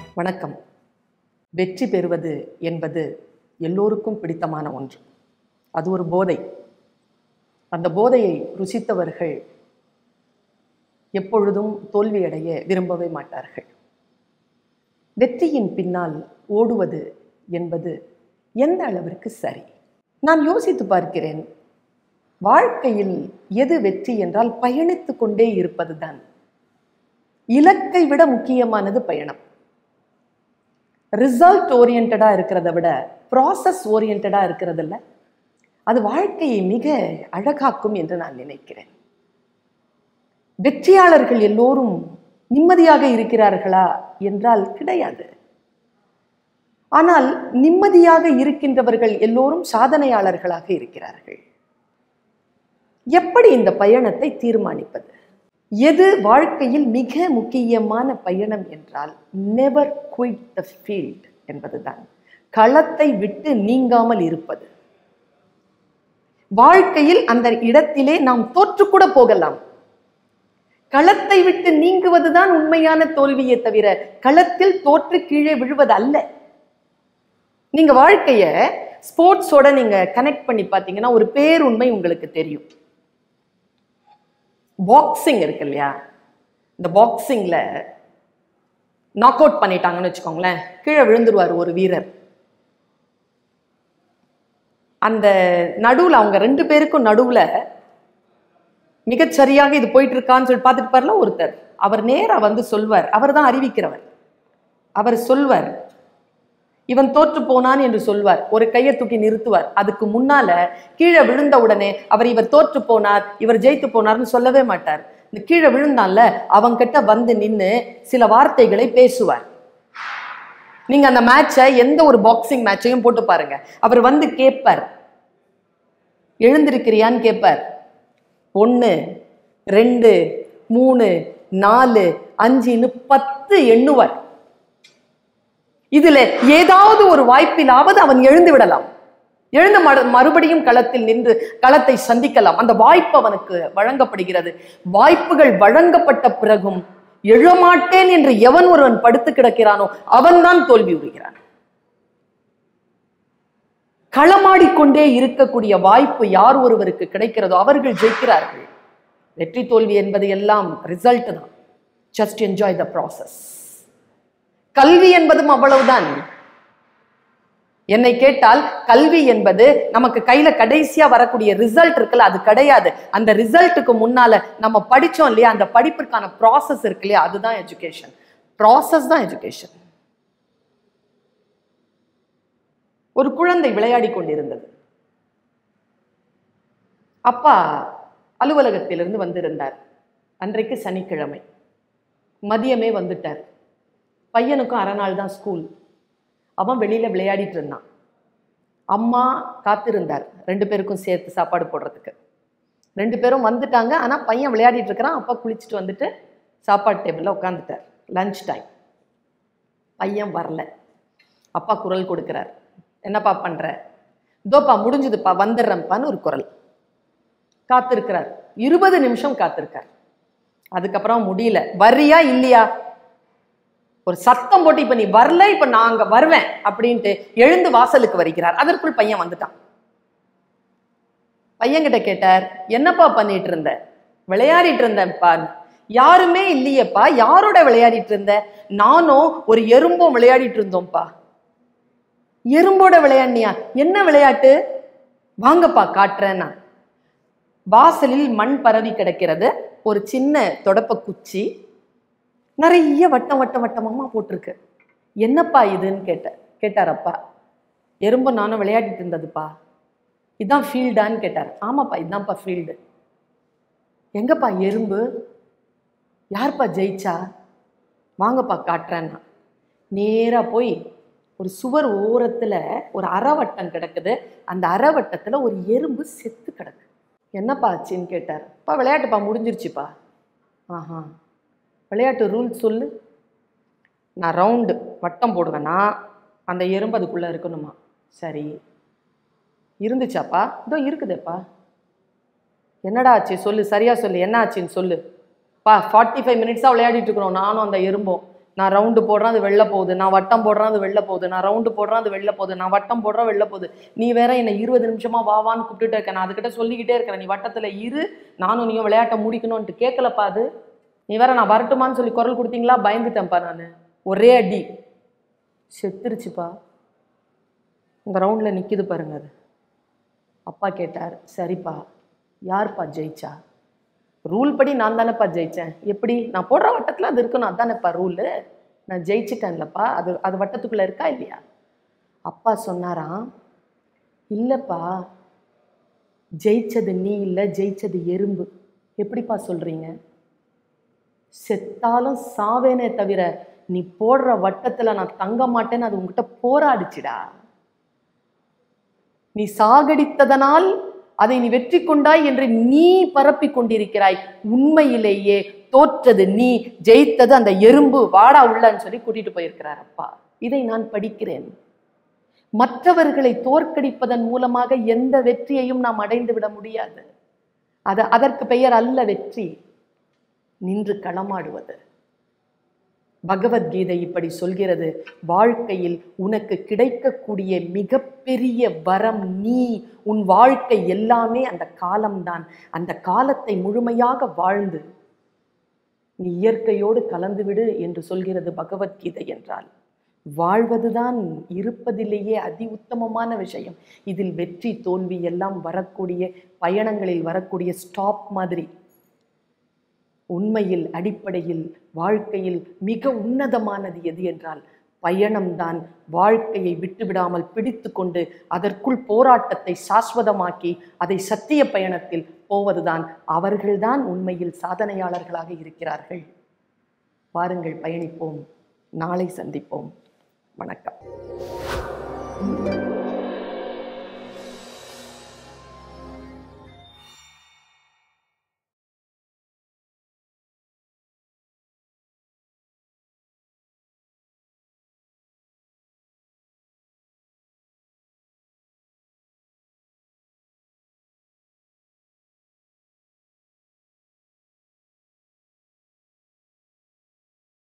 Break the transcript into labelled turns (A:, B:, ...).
A: வணக்கம் வெற்றி பெறுவது என்பது எல்லோருக்கும் பிடித்தமான ஒன்று அது ஒரு போதை அந்த போதையை ருசித்தவர்கள் எப்பொழுதும் தோல்வியடைய விரும்பவே மாட்டார்கள் வெற்றியின் பின்னால் ஓடுவது என்பது எந்த அளவிற்கு சரி நான் யோசித்து பார்க்கிறேன் வாழ்க்கையில் எது வெற்றி என்றால் பயணித்து கொண்டே இருப்பதுதான் இலக்கை விட முக்கியமானது பயணம் ரிசல்ட் ஓரியன்டா இருக்கிறத விட ப்ராசஸ் ஓரியன்டா இருக்கிறதில்ல அது வாழ்க்கையை மிக அழகாக்கும் என்று நான் நினைக்கிறேன் வெற்றியாளர்கள் எல்லோரும் நிம்மதியாக இருக்கிறார்களா என்றால் கிடையாது ஆனால் நிம்மதியாக இருக்கின்றவர்கள் எல்லோரும் சாதனையாளர்களாக இருக்கிறார்கள் எப்படி இந்த பயணத்தை தீர்மானிப்பது எது வாழ்க்கையில் மிக முக்கியமான பயணம் என்றால் நெவர் குயிட் த ஃபீல்ட் என்பதுதான் களத்தை விட்டு நீங்காமல் இருப்பது வாழ்க்கையில் அந்த இடத்திலே நாம் தோற்று கூட போகலாம் களத்தை விட்டு நீங்குவதுதான் உண்மையான தோல்வியே தவிர களத்தில் தோற்று கீழே விழுவது அல்ல நீங்க வாழ்க்கைய ஸ்போர்ட்ஸோட நீங்க கனெக்ட் பண்ணி பார்த்தீங்கன்னா ஒரு பேருண்மை உங்களுக்கு தெரியும் பாக்ஸிங் இருக்கு இல்லையா இந்த பாக்ஸிங்ல நாக் அவுட் பண்ணிட்டாங்கன்னு வச்சுக்கோங்களேன் கீழே விழுந்துருவார் ஒரு வீரர் அந்த நடுவுல அவங்க ரெண்டு பேருக்கும் நடுவுல மிகச்சரியாக இது போயிட்டு இருக்கான்னு சொல்லி பார்த்துட்டு பாருல ஒருத்தர் அவர் நேரா வந்து சொல்வார் அவர் தான் அறிவிக்கிறவர் அவர் சொல்வார் இவன் தோற்று போனான் என்று சொல்வார் ஒரு கையை தூக்கி நிறுத்துவார் அதுக்கு முன்னால கீழே விழுந்த உடனே அவர் இவர் தோற்று போனார் இவர் ஜெயித்து போனார்னு சொல்லவே மாட்டார் இந்த கீழே விழுந்தான்ல அவங்கிட்ட வந்து நின்று சில வார்த்தைகளை பேசுவார் நீங்க அந்த மேட்சை எந்த ஒரு பாக்ஸிங் மேட்சையும் போட்டு பாருங்க அவர் வந்து கேட்பார் எழுந்திருக்கிறியான்னு கேட்பார் ஒன்று ரெண்டு மூணு நாலு அஞ்சுன்னு பத்து எண்ணுவார் இதுல ஏதாவது ஒரு வாய்ப்பிலாவது அவன் எழுந்து விடலாம் எழுந்து மறு- மறுபடியும் களத்தில் நின்று களத்தை சந்திக்கலாம் அந்த வாய்ப்பு அவனுக்கு வழங்கப்படுகிறது வாய்ப்புகள் வழங்கப்பட்ட பிறகும் எழமாட்டேன் என்று எவன் ஒருவன் படுத்து கிடக்கிறானோ அவன்தான் தோல்வி உறுகிறான் களமாடிக்கொண்டே இருக்கக்கூடிய வாய்ப்பு யார் ஒருவருக்கு கிடைக்கிறதோ அவர்கள் ஜெயிக்கிறார்கள் வெற்றி தோல்வி என்பது எல்லாம் ரிசல்ட் தான் ஜஸ்ட் என்ஜாய் த ப்ராசஸ் கல்வி என்பதும் அவ்வளவுதான் என்னை கேட்டால் கல்வி என்பது நமக்கு கையில கடைசியா வரக்கூடிய ரிசல்ட் இருக்குல்ல அது கிடையாது அந்த ரிசல்ட்டுக்கு முன்னால நம்ம படிச்சோம் இல்லையா அந்த படிப்பிற்கான ப்ராசஸ் இருக்கு இல்லையா அதுதான் எஜுகேஷன் ப்ராசஸ் தான் எஜுகேஷன் ஒரு குழந்தை விளையாடி கொண்டிருந்தது அப்பா அலுவலகத்திலிருந்து வந்திருந்தார் அன்றைக்கு சனிக்கிழமை மதியமே வந்துட்டார் பையனுக்கும் அரை நாள் தான் ஸ்கூல் அவன் வெளியில விளையாடிட்டு இருந்தான் அம்மா காத்திருந்தார் ரெண்டு பேருக்கும் சேர்த்து சாப்பாடு போடுறதுக்கு ரெண்டு பேரும் வந்துட்டாங்க ஆனா பையன் விளையாடிட்டு இருக்கிறான் அப்பா குளிச்சுட்டு வந்துட்டு சாப்பாடு டேபிளில் உட்காந்துட்டார் லஞ்ச் டைம் பையன் வரல அப்பா குரல் கொடுக்கிறார் என்னப்பா பண்ற இதோப்பா முடிஞ்சதுப்பா வந்துடுறேன்ப்பான்னு ஒரு குரல் காத்திருக்கிறார் இருபது நிமிஷம் காத்திருக்கார் அதுக்கப்புறம் முடியல வர்றியா இல்லையா ஒரு சத்தம் போட்டு இப்ப நீ வரல இப்ப நான் அங்க வருவேன் அப்படின்ட்டு எழுந்து வாசலுக்கு வருகிறார் அதற்குள் பையன் வந்துட்டான் பையன்கிட்ட கேட்டார் என்னப்பா பண்ணிட்டு இருந்த விளையாடிட்டு இருந்தேன்ப்பா யாருமே இல்லையேப்பா யாரோட விளையாடிட்டு இருந்த நானும் ஒரு எறும்பும் விளையாடிட்டு இருந்தோம்ப்பா எறும்போட விளையாடினியா என்ன விளையாட்டு வாங்கப்பா காட்டுறேன் நான் வாசலில் மண் பரவி கிடக்கிறது ஒரு சின்ன தொடப்ப குச்சி நிறைய வட்டம் வட்டம் வட்டமமா போட்டிருக்கு என்னப்பா இதுன்னு கேட்ட கேட்டார் அப்பா எறும்பு நானும் விளையாடிட்டு இருந்ததுப்பா இதான் ஃபீல்டான்னு கேட்டார் ஆமாப்பா இதான்ப்பா ஃபீல்டு எங்கப்பா எறும்பு யார்ப்பா ஜெயிச்சா வாங்கப்பா காட்டுறேன்னா நேரா போய் ஒரு சுவர் ஓரத்துல ஒரு அறவட்டம் கிடக்குது அந்த அறவட்டத்துல ஒரு எறும்பு செத்து கிடக்கு என்னப்பா ஆச்சுன்னு கேட்டார் பா விளையாட்டுப்பா முடிஞ்சிருச்சுப்பா ஆஹா விளையாட்டு ரூல் சொல்லு நான் ரவுண்டு வட்டம் போடுவேன்னா அந்த எறும்பு அதுக்குள்ளே இருக்கணுமா சரி இருந்துச்சாப்பா இதோ இருக்குதேப்பா என்னடா ஆச்சு சொல்லு சரியா சொல்லு என்ன ஆச்சுன்னு சொல்லு பா ஃபார்ட்டி ஃபைவ் மினிட்ஸாக விளையாடிட்டு இருக்கிறோம் நானும் அந்த எறும்பும் நான் ரவுண்டு போடுறேன் அது வெளில போகுது நான் வட்டம் போடுறேன் அது வெளில போகுது நான் ரவுண்டு போடுறேன் அது வெளில போகுது நான் வட்டம் போடுறேன் வெளில போகுது நீ வேற என்னை இருபது நிமிஷமா வா வான்னு கூப்பிட்டுட்டே இருக்க நான் அதுக்கிட்ட சொல்லிக்கிட்டே இருக்கிறேன் நீ வட்டத்துல இரு நானும் நீயும் விளையாட்டை முடிக்கணும்ன்ட்டு கேட்கலப்பா அது நீ வேற நான் வரட்டுமான்னு சொல்லி குரல் கொடுத்தீங்களா பயந்துட்டேன்ப்பா நான் ஒரே அடி செத்துருச்சுப்பா இந்த ரவுண்டில் நிற்கிது பாருங்க அது அப்பா கேட்டார் சரிப்பா யார்ப்பா ஜெயிச்சா ரூல் படி நான் தானேப்பா ஜெயித்தேன் எப்படி நான் போடுற வட்டத்தில் அது இருக்கணும் அதானேப்பா ரூலு நான் ஜெயிச்சிட்டேன்லப்பா அது அது வட்டத்துக்குள்ளே இருக்கா இல்லையா அப்பா சொன்னாராம் இல்லைப்பா ஜெயிச்சது நீ இல்லை ஜெயிச்சது எறும்பு எப்படிப்பா சொல்கிறீங்க செத்தாலும் சாவேனே தவிர நீ போடுற வட்டத்தில் நான் தங்க மாட்டேன்னு அது உங்ககிட்ட போராடிச்சுடா நீ சாகடித்ததனால் அதை நீ வெற்றி கொண்டாய் என்று நீ பரப்பிக் கொண்டிருக்கிறாய் உண்மையிலேயே தோற்றது நீ ஜெயித்தது அந்த எறும்பு வாடா உள்ளன்னு சொல்லி கூட்டிட்டு போயிருக்கிறார் அப்பா இதை நான் படிக்கிறேன் மற்றவர்களை தோற்கடிப்பதன் மூலமாக எந்த வெற்றியையும் நாம் அடைந்து விட முடியாது அது அதற்கு பெயர் அல்ல வெற்றி நின்று களமாடுவது பகவத்கீதை இப்படி சொல்கிறது வாழ்க்கையில் உனக்கு கிடைக்கக்கூடிய மிகப்பெரிய வரம் நீ உன் வாழ்க்கை எல்லாமே அந்த காலம்தான் அந்த காலத்தை முழுமையாக வாழ்ந்து நீ இயற்கையோடு கலந்துவிடு என்று சொல்கிறது பகவத்கீதை என்றால் வாழ்வதுதான் இருப்பதிலேயே அதி உத்தமமான விஷயம் இதில் வெற்றி தோல்வி எல்லாம் வரக்கூடிய பயணங்களில் வரக்கூடிய ஸ்டாப் மாதிரி உண்மையில் அடிப்படையில் வாழ்க்கையில் மிக உன்னதமானது எது என்றால் பயணம்தான் வாழ்க்கையை விட்டுவிடாமல் பிடித்து கொண்டு அதற்குள் போராட்டத்தை சாஸ்வதமாக்கி அதை சத்திய பயணத்தில் போவதுதான் அவர்கள்தான் உண்மையில் சாதனையாளர்களாக இருக்கிறார்கள் வாருங்கள் பயணிப்போம் நாளை சந்திப்போம் வணக்கம்